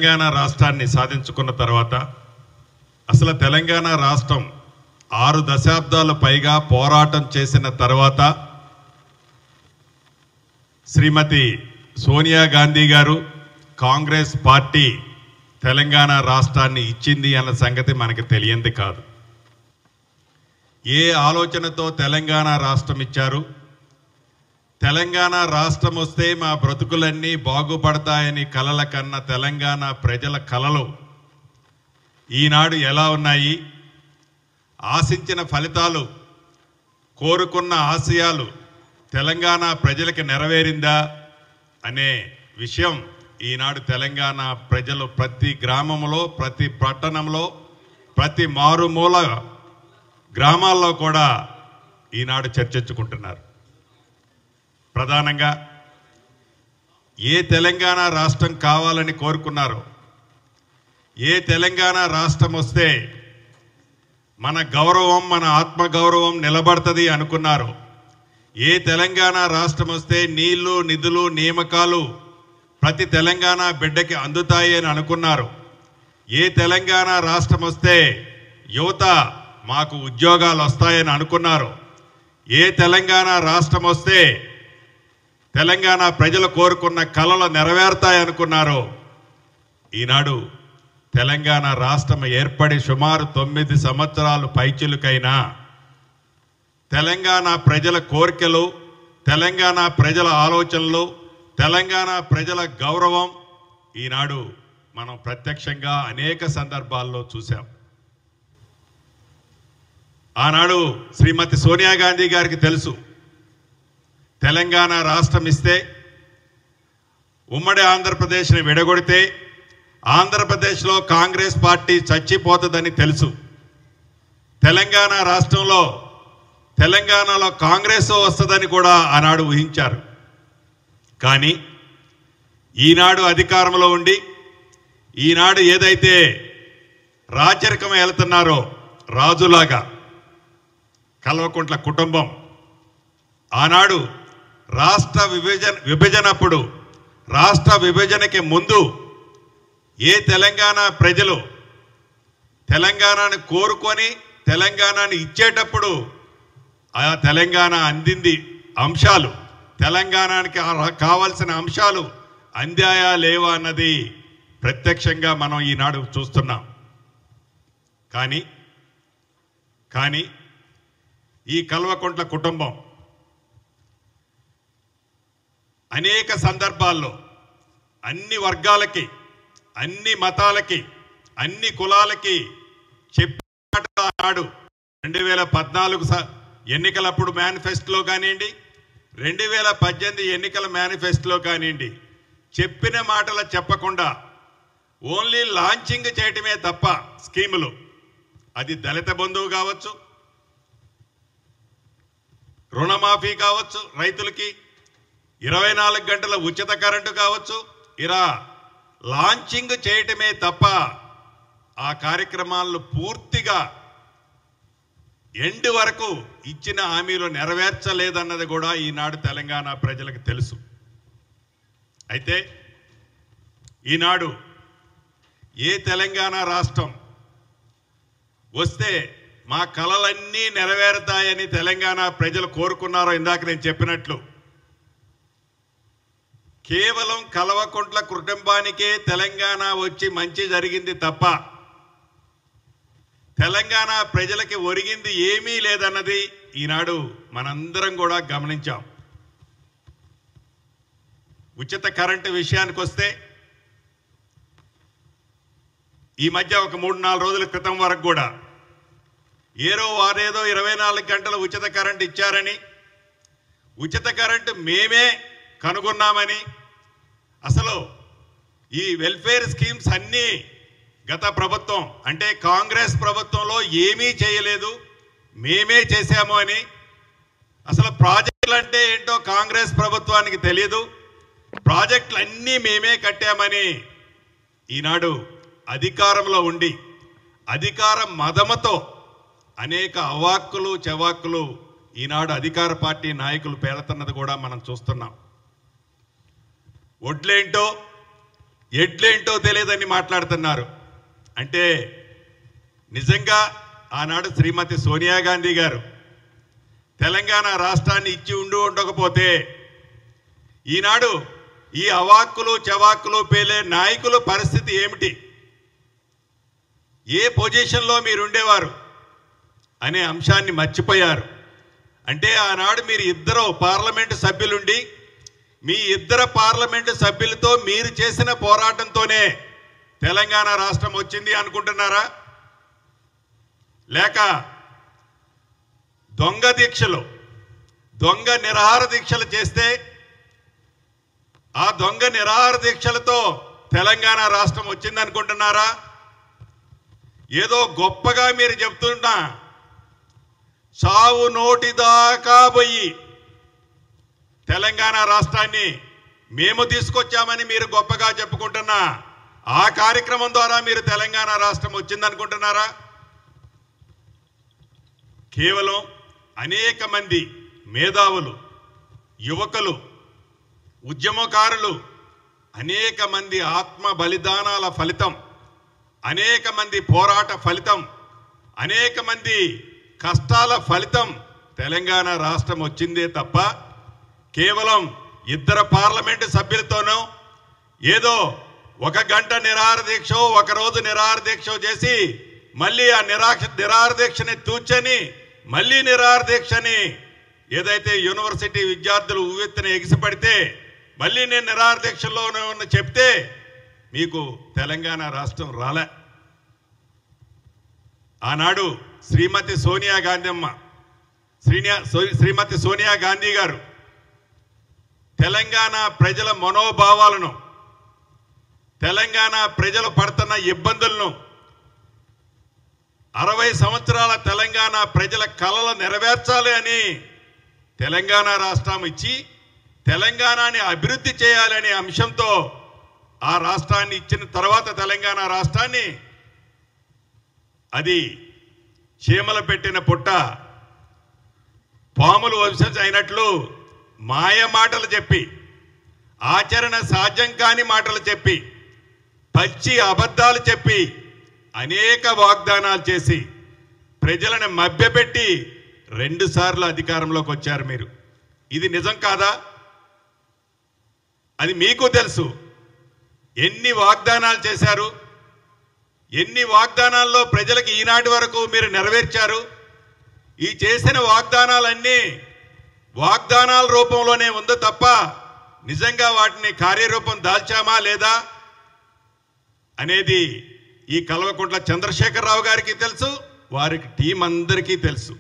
తెలంగాణ రాష్ట్రాన్ని సాధించుకున్న తర్వాత అసలు తెలంగాణ రాష్ట్రం ఆరు దశాబ్దాలు పైగా పోరాటం చేసిన తర్వాత శ్రీమతి సోనియా గాంధీ గారు కాంగ్రెస్ పార్టీ తెలంగాణ రాష్ట్రాన్ని ఇచ్చింది అన్న సంగతి మనకు తెలియంది కాదు ఏ ఆలోచనతో తెలంగాణ రాష్ట్రం ఇచ్చారు తెలంగాణ రాష్ట్రం వస్తే మా బ్రతుకులన్నీ బాగుపడతాయని కలల కన్న తెలంగాణ ప్రజల కలలు ఈనాడు ఎలా ఉన్నాయి ఆశించిన ఫలితాలు కోరుకున్న ఆశయాలు తెలంగాణ ప్రజలకు నెరవేరిందా అనే విషయం ఈనాడు తెలంగాణ ప్రజలు ప్రతి గ్రామంలో ప్రతి పట్టణంలో ప్రతి మారుమూల గ్రామాల్లో కూడా ఈనాడు చర్చించుకుంటున్నారు ప్రధానంగా ఏ తెలంగాణ రాష్ట్రం కావాలని కోరుకున్నారో ఏ తెలంగాణ రాష్ట్రం వస్తే మన గౌరవం మన ఆత్మగౌరవం నిలబడుతుంది అనుకున్నారు ఏ తెలంగాణ రాష్ట్రం వస్తే నీళ్లు నిధులు నియామకాలు ప్రతి తెలంగాణ బిడ్డకి అందుతాయి అని అనుకున్నారు ఏ తెలంగాణ రాష్ట్రం వస్తే యువత మాకు ఉద్యోగాలు వస్తాయని అనుకున్నారు ఏ తెలంగాణ రాష్ట్రం వస్తే తెలంగాణ ప్రజలు కోరుకున్న కలలు నెరవేరుతాయనుకున్నారు ఈనాడు తెలంగాణ రాష్ట్రం ఏర్పడి సుమారు తొమ్మిది సంవత్సరాలు పైచిలుకైనా తెలంగాణ ప్రజల కోరికలు తెలంగాణ ప్రజల ఆలోచనలు తెలంగాణ ప్రజల గౌరవం ఈనాడు మనం ప్రత్యక్షంగా అనేక సందర్భాల్లో చూశాం ఆనాడు శ్రీమతి సోనియా గాంధీ గారికి తెలుసు తెలంగాణ రాష్ట్రం ఇస్తే ఉమ్మడి ఆంధ్రప్రదేశ్ని విడగొడితే ఆంధ్రప్రదేశ్లో కాంగ్రెస్ పార్టీ చచ్చిపోతుందని తెలుసు తెలంగాణ రాష్ట్రంలో తెలంగాణలో కాంగ్రెస్ వస్తుందని కూడా ఆనాడు ఊహించారు కానీ ఈనాడు అధికారంలో ఉండి ఈనాడు ఏదైతే రాచరికం వెళ్తున్నారో రాజులాగా కల్వకుంట్ల కుటుంబం ఆనాడు రాష్ట్ర విభజన విభజనప్పుడు రాష్ట్ర విభజనకి ముందు ఏ తెలంగాణ ప్రజలు తెలంగాణను కోరుకొని తెలంగాణని ఇచ్చేటప్పుడు ఆ తెలంగాణ అందింది అంశాలు తెలంగాణకి ఆ- కావాల్సిన అంశాలు అందాయా లేవా అన్నది ప్రత్యక్షంగా మనం ఈనాడు చూస్తున్నాం కానీ కానీ ఈ కల్వకుంట్ల కుటుంబం అనేక సందర్భాల్లో అన్ని వర్గాలకి అన్ని మతాలకి అన్ని కులాలకి చెప్పాడు రెండు వేల పద్నాలుగు స- ఎన్నికలప్పుడు మేనిఫెస్టోలో కానివ్వండి రెండు వేల పద్దెనిమిది ఎన్నికల మేనిఫెస్టోలో కానివ్వండి చెప్పిన మాటలు చెప్పకుండా ఓన్లీ లాంచింగ్ చేయటమే తప్ప స్కీములు అది దళిత బంధువు కావచ్చు రుణమాఫీ కావచ్చు రైతులకి ఇరవై నాలుగు గంటల ఉచిత కరెంటు కావచ్చు ఇలా లాంచింగ్ చేయటమే తప్ప ఆ కార్యక్రమాలను పూర్తిగా ఎండ్ వరకు ఇచ్చిన హామీలు నెరవేర్చలేదన్నది కూడా ఈనాడు తెలంగాణ ప్రజలకు తెలుసు అయితే ఈనాడు ఏ తెలంగాణ రాష్ట్రం వస్తే మా కలలన్నీ నెరవేరుతాయని తెలంగాణ ప్రజలు కోరుకున్నారో ఇందాక నేను చెప్పినట్లు కేవలం కలవకుంట్ల కుటుంబానికే తెలంగాణ వచ్చి మంచి జరిగింది తప్ప తెలంగాణ ప్రజలకి ఒరిగింది ఏమీ లేదన్నది ఈనాడు మనందరం కూడా గమనించాం ఉచిత కరెంటు విషయానికి వస్తే ఈ మధ్య ఒక మూడు నాలుగు రోజుల క్రితం వరకు కూడా ఏరో వారేదో ఇరవై నాలుగు గంటల ఉచిత కరెంట్ ఇచ్చారని ఉచిత కరెంటు మేమే కనుగొన్నామని అసలు ఈ వెల్ఫేర్ స్కీమ్స్ అన్నీ గత ప్రభుత్వం అంటే కాంగ్రెస్ ప్రభుత్వంలో ఏమీ చేయలేదు మేమే చేశాము అని అసలు ప్రాజెక్టులు అంటే ఏంటో కాంగ్రెస్ ప్రభుత్వానికి తెలియదు ప్రాజెక్టులు అన్నీ మేమే కట్టామని ఈనాడు అధికారంలో ఉండి అధికార మదమతో అనేక అవాక్కులు చవాక్కులు ఈనాడు అధికార పార్టీ నాయకులు పేలుతున్నది కూడా మనం చూస్తున్నాం వడ్లేంటో ఎడ్లేంటో తెలియదని మాట్లాడుతున్నారు అంటే నిజంగా ఆనాడు శ్రీమతి సోనియా గాంధీ గారు తెలంగాణ రాష్ట్రాన్ని ఇచ్చి ఉండి ఉండకపోతే ఈనాడు ఈ అవాక్కులు చవాక్కులు పేలే నాయకుల పరిస్థితి ఏమిటి ఏ పొజిషన్లో మీరు ఉండేవారు అనే అంశాన్ని మర్చిపోయారు అంటే ఆనాడు మీరు ఇద్దరు పార్లమెంటు సభ్యులుండి మీ ఇద్దరు పార్లమెంటు సభ్యులతో మీరు చేసిన పోరాటంతోనే తెలంగాణ రాష్ట్రం వచ్చింది అనుకుంటున్నారా లేక దొంగ దీక్షలు దొంగ నిరహార దీక్షలు చేస్తే ఆ దొంగ నిరహార దీక్షలతో తెలంగాణ రాష్ట్రం వచ్చింది అనుకుంటున్నారా ఏదో గొప్పగా మీరు చెప్తున్నా చావు నోటి దాకా పోయి తెలంగాణ రాష్ట్రాన్ని మేము తీసుకొచ్చామని మీరు గొప్పగా చెప్పుకుంటున్నా ఆ కార్యక్రమం ద్వారా మీరు తెలంగాణ రాష్ట్రం వచ్చిందనుకుంటున్నారా కేవలం అనేక మంది మేధావులు యువకులు ఉద్యమకారులు అనేక మంది ఆత్మ బలిదానాల ఫలితం అనేక మంది పోరాట ఫలితం అనేక మంది కష్టాల ఫలితం తెలంగాణ రాష్ట్రం వచ్చిందే తప్ప కేవలం ఇద్దరు పార్లమెంటు సభ్యులతోనూ ఏదో ఒక గంట నిరాహార దీక్ష ఒక రోజు నిరాహార దీక్ష చేసి మళ్ళీ ఆ నిరాక్ష నిరాహార దీక్షని తూచని మళ్ళీ నిరాహార దీక్షని ఏదైతే యూనివర్సిటీ విద్యార్థులు ఉవ్వెత్తున ఎగిసిపడితే మళ్ళీ నేను నిరాహార దీక్షలోనే ఉన్న చెప్తే మీకు తెలంగాణ రాష్ట్రం రాలే ఆనాడు శ్రీమతి సోనియా గాంధీ అమ్మ శ్రీనియా సో- శ్రీమతి సోనియా గాంధీ గారు తెలంగాణ ప్రజల మనోభావాలను తెలంగాణ ప్రజలు పడుతున్న ఇబ్బందులను అరవై సంవత్సరాల తెలంగాణ ప్రజల కలలు నెరవేర్చాలి అని తెలంగాణ రాష్ట్రం ఇచ్చి తెలంగాణని అభివృద్ధి చేయాలనే అంశంతో ఆ రాష్ట్రాన్ని ఇచ్చిన తర్వాత తెలంగాణ రాష్ట్రాన్ని అది చీమలు పెట్టిన పుట్ట పాములు వంశజ్ అయినట్లు మాయ మాటలు చెప్పి ఆచరణ సాధ్యం కాని మాటలు చెప్పి పచ్చి అబద్ధాలు చెప్పి అనేక వాగ్దానాలు చేసి ప్రజలను మభ్యపెట్టి రెండు సార్లు అధికారంలోకి వచ్చారు మీరు ఇది నిజం కాదా అది మీకు తెలుసు ఎన్ని వాగ్దానాలు చేశారు ఎన్ని వాగ్దానాల్లో ప్రజలకు ఈనాటి వరకు మీరు నెరవేర్చారు ఈ చేసిన వాగ్దానాలన్నీ వాగ్దానాల రూపంలోనే ఉంది తప్ప నిజంగా వాటిని కార్యరూపం దాల్చామా లేదా అనేది ఈ కల్వకుంట్ల చంద్రశేఖరరావు గారికి తెలుసు వారికి టీం అందరికీ తెలుసు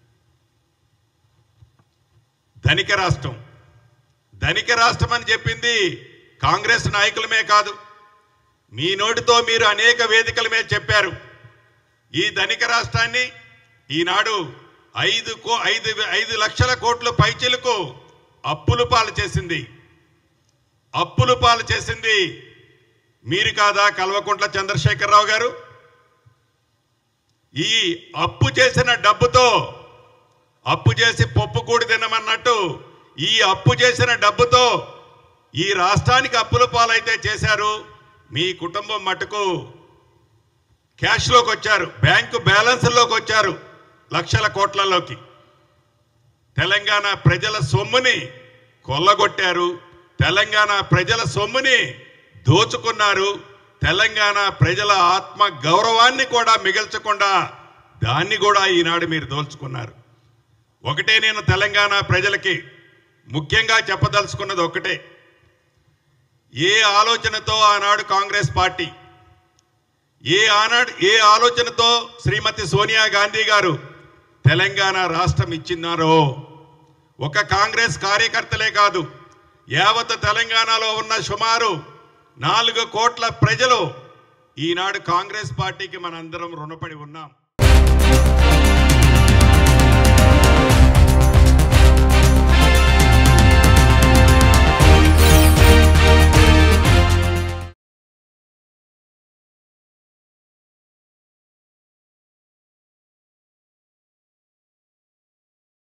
ధనిక రాష్ట్రం ధనిక రాష్ట్రం అని చెప్పింది కాంగ్రెస్ నాయకులమే కాదు మీ నోటితో మీరు అనేక వేదికల మీద చెప్పారు ఈ ధనిక రాష్ట్రాన్ని ఈనాడు ఐదు కో ఐదు ఐదు లక్షల కోట్ల పైచిలకు అప్పులు పాలు చేసింది అప్పులు పాలు చేసింది మీరు కాదా కల్వకుంట్ల చంద్రశేఖరరావు గారు ఈ అప్పు చేసిన డబ్బుతో అప్పు చేసి పప్పు కూడి తినమన్నట్టు ఈ అప్పు చేసిన డబ్బుతో ఈ రాష్ట్రానికి అప్పుల పాలైతే చేశారు మీ కుటుంబం మటుకు క్యాష్లోకి వచ్చారు బ్యాంకు బ్యాలెన్స్లోకి వచ్చారు లక్షల కోట్లలోకి తెలంగాణ ప్రజల సొమ్ముని కొల్లగొట్టారు తెలంగాణ ప్రజల సొమ్ముని దోచుకున్నారు తెలంగాణ ప్రజల ఆత్మ గౌరవాన్ని కూడా మిగల్చకుండా దాన్ని కూడా ఈనాడు మీరు దోల్చుకున్నారు ఒకటే నేను తెలంగాణ ప్రజలకి ముఖ్యంగా చెప్పదలుచుకున్నది ఒకటే ఏ ఆలోచనతో ఆనాడు కాంగ్రెస్ పార్టీ ఏ ఆనాడు ఏ ఆలోచనతో శ్రీమతి సోనియా గాంధీ గారు తెలంగాణ రాష్ట్రం ఇచ్చినారో ఒక కాంగ్రెస్ కార్యకర్తలే కాదు యావత్ తెలంగాణలో ఉన్న సుమారు నాలుగు కోట్ల ప్రజలు ఈనాడు కాంగ్రెస్ పార్టీకి మనందరం రుణపడి ఉన్నాం